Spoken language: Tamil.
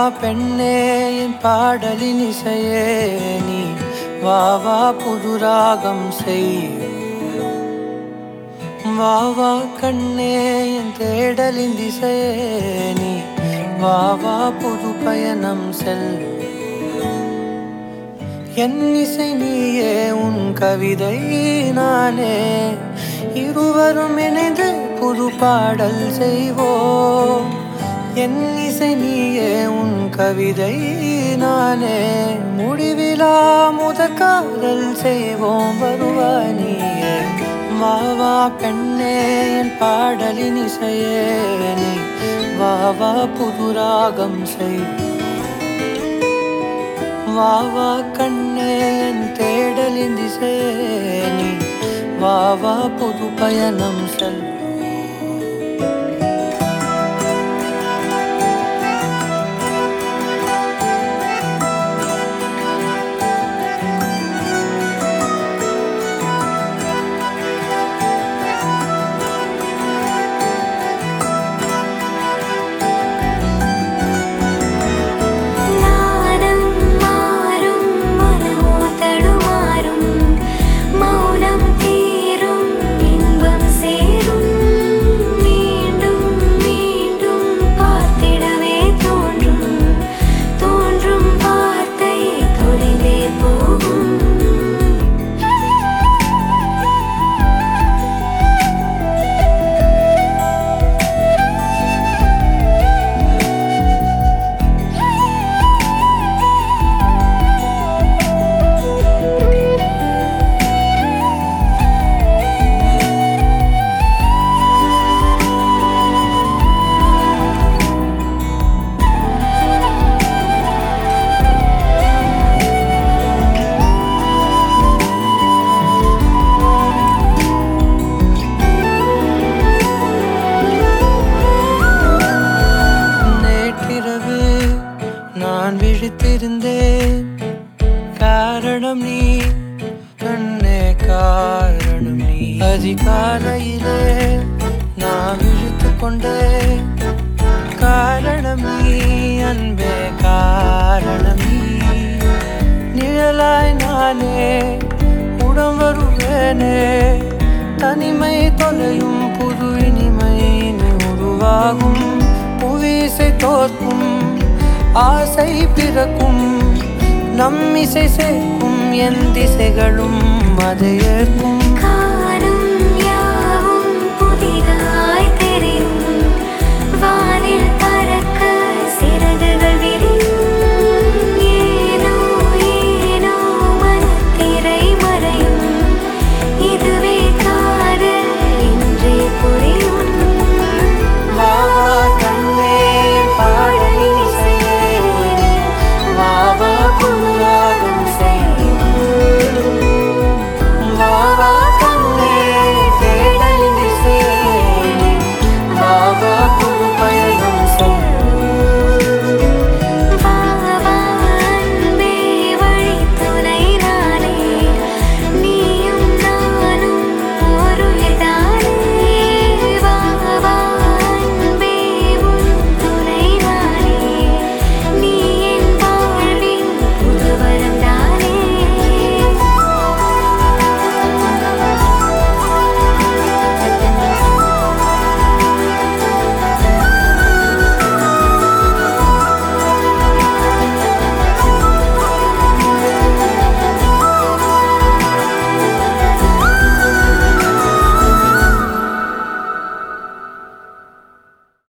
பெண்ணே என் பாடலின் இசையே நீ வா வா புது ராகம் செய் வா வா கண்ணே என் தேடலின் திசையே நீ வா வா புது பயணம் செல் என் இசை நீயே உன் கவிதை நானே இருவரும் இணைந்து புது பாடல் செய்வோம் என் இசை நீயே உன் கவிதை நானே முடிவிலா முதற் காதல் செய்வோம் வருவா நீயே வா வா பெண்ணே என் பாடலின் இசையே நீ வா வா புது ராகம் செய் வா வா கண்ணே என் தேடலின் திசையே நீ வா வா புது பயணம் செல் நாதம் மாறும் மனமோ தடுமாறும் மௌனம் தீரும் இன்பம் சேரும் மீண்டும் மீண்டும் பார்த்திடவே தோன்றும் தோன்றும் வார்த்தை தொலைவே போகும் நேற்றிரவு நான் விழித்திருந்தேன் காரணம் நீ கண்ணே காரணம் நீ அதிகாலையிலே நான் விழித்து கொண்டேன் காரணம் நீ அன்பே காரணம் நீ நிழலாய் நானே உடம் வருவேனே தனிமை தொலையும் புது இனிமை நீ உருவாகும் புவிசை தோற்கும் ஆசை பிறக்கும் நம் இசை சேர்க்கும் என் திசைகளும் அதை ஏற்கும்